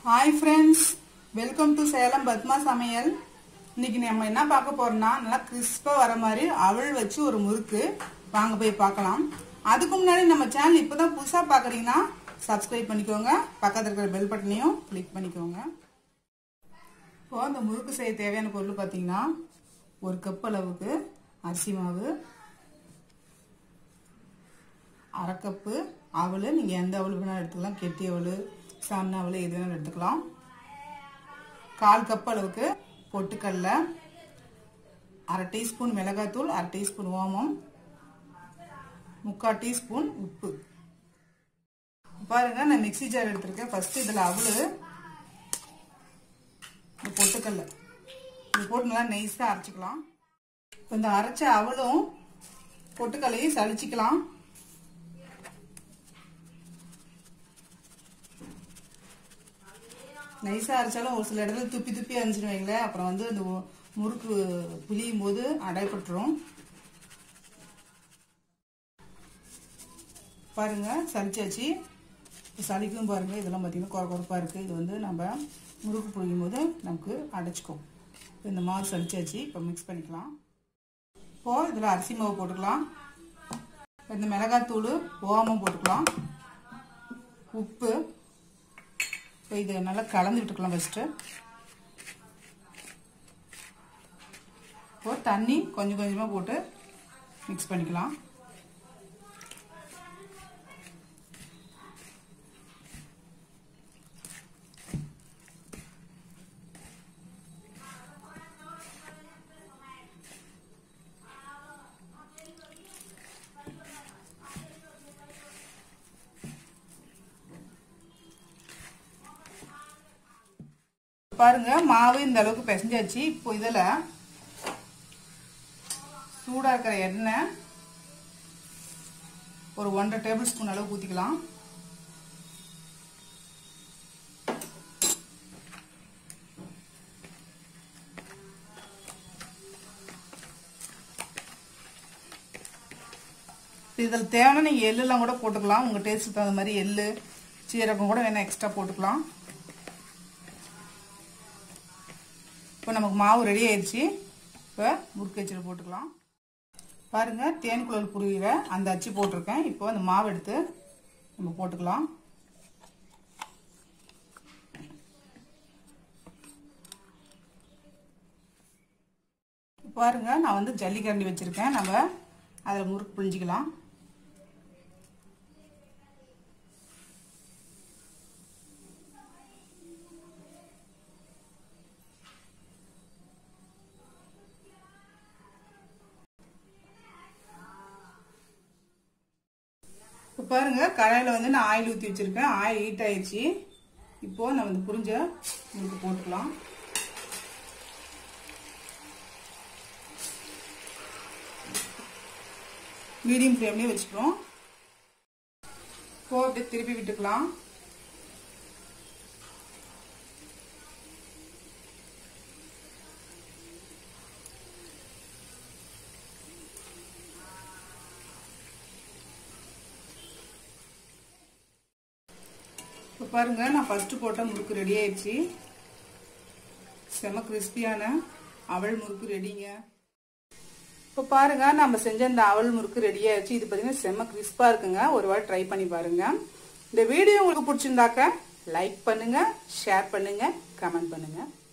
hi friends welcome to Salem Padma சமையல் இன்னைக்கு நம்ம என்ன பார்க்க போறோம்னா நல்லா கிறிஸ்பாக வர மாதிரி அவள் வச்சு ஒரு முறுக்கு வாங்க போய் பார்க்கலாம் அதுக்கு முன்னாடி நம்ம சேனல் இப்போதான் புதுசாக பார்க்குறீங்கன்னா சப்ஸ்கிரைப் பண்ணிக்கோங்க பக்கத்தில் இருக்கிற பெல் பட்டனையும் கிளிக் பண்ணிக்கோங்க இப்போ அந்த முறுக்கு செய்ய தேவையான பொருள் பார்த்தீங்கன்னா ஒரு கப் அளவுக்கு அரிசி மாவு அரை கப்பு அவல் நீங்கள் எந்த அவல் வேணாலும் எடுத்துக்கலாம் கெட்டி அவல் சன்ன அவல் எது வேணாலும் எடுத்துக்கலாம் கால் கப் அளவுக்கு பொட்டுக்கடல அரை டீஸ்பூன் மிளகாத்தூள் அரை டீஸ்பூன் ஓமம் முக்கால் டீஸ்பூன் உப்பு பாருங்க நான் மிக்சி ஜார் எடுத்திருக்கேன் ஃபர்ஸ்ட் இதில் அவல் இந்த பொட்டுக்கடல இது போட்டு நல்லா நைஸாக அரைச்சிக்கலாம் இப்போ இந்த அரைச்ச அவலும் பொட்டுக்கல்லையும் சளிச்சிக்கலாம் நைஸாக அரைச்சாலும் ஒரு சில இடத்துல துப்பி துப்பி அரைஞ்சிடும் வைங்களேன் அப்புறம் வந்து அந்த முறுக்கு புளியும் போது அடைப்பட்டுரும் பாருங்க சளிச்சாச்சு சளிக்கும் பாருங்க இதெல்லாம் பார்த்தீங்கன்னா குறை குறைப்பாக இருக்குது இது வந்து நம்ம முறுக்கு புளியும் போது நமக்கு அடைச்சிக்கும் இந்த மாவு சளிச்சாச்சு இப்போ மிக்ஸ் பண்ணிக்கலாம் இப்போது இதில் அரிசி மாவு போட்டுக்கலாம் இந்த மிளகாத்தூள் ஓமம் போட்டுக்கலாம் உப்பு இப்போ இதை நல்லா கலந்து விட்டுக்கலாம் ஃபஸ்ட்டு இப்போ தண்ணி கொஞ்சம் கொஞ்சமாக போட்டு மிக்ஸ் பண்ணிக்கலாம் பாருங்க மாவு இந்த அளவுக்கு பிசைஞ்சாச்சு இப்போ இதில் சூடாக இருக்கிற எண்ணெய் ஒரு ஒன்றரை டேபிள் ஸ்பூன் அளவு ஊற்றிக்கலாம் இதில் தேவைன்னா நீங்கள் எள்ளுலாம் கூட போட்டுக்கலாம் உங்கள் டேஸ்ட்டுக்கு தகுந்த மாதிரி எள்ளு சீரகம் கூட வேணால் எக்ஸ்ட்ரா போட்டுக்கலாம் இப்போ நமக்கு மாவு ரெடி ஆயிடுச்சு இப்போ முறுக்கு அச்சில் போட்டுக்கலாம் பாருங்கள் தேன் குழல் புரிகிற அந்த அச்சு போட்டிருக்கேன் இப்போ அந்த மாவு எடுத்து நம்ம போட்டுக்கலாம் பாருங்க நான் வந்து ஜல்லிக்கரண்டி வச்சுருக்கேன் நம்ம அதில் முறுக்கு புழிஞ்சிக்கலாம் இப்போ பாருங்க கடாயில் வந்து நான் ஆயில் ஊற்றி வச்சிருக்கேன் ஆயில் ஹீட் ஆயிடுச்சு இப்போ நம்ம வந்து புரிஞ்ச முறுக்கு போட்டுக்கலாம் மீடியம் ஃப்ளேம்லேயே வச்சுக்கிறோம் இப்போ அப்படியே திருப்பி விட்டுக்கலாம் இப்போ பாருங்க நான் ஃபர்ஸ்ட் போட்ட முறுக்கு ரெடி ஆயிடுச்சு செம கிறிஸ்பியான அவல் முறுக்கு ரெடிங்க இப்போ பாருங்க நம்ம செஞ்ச இந்த அவல் முறுக்கு ரெடி ஆயிடுச்சு இது பார்த்தீங்கன்னா செம கிறிஸ்பாக இருக்குங்க ஒரு வாரம் ட்ரை பண்ணி பாருங்க இந்த வீடியோ உங்களுக்கு பிடிச்சிருந்தாக்க லைக் பண்ணுங்க ஷேர் பண்ணுங்க கமெண்ட் பண்ணுங்க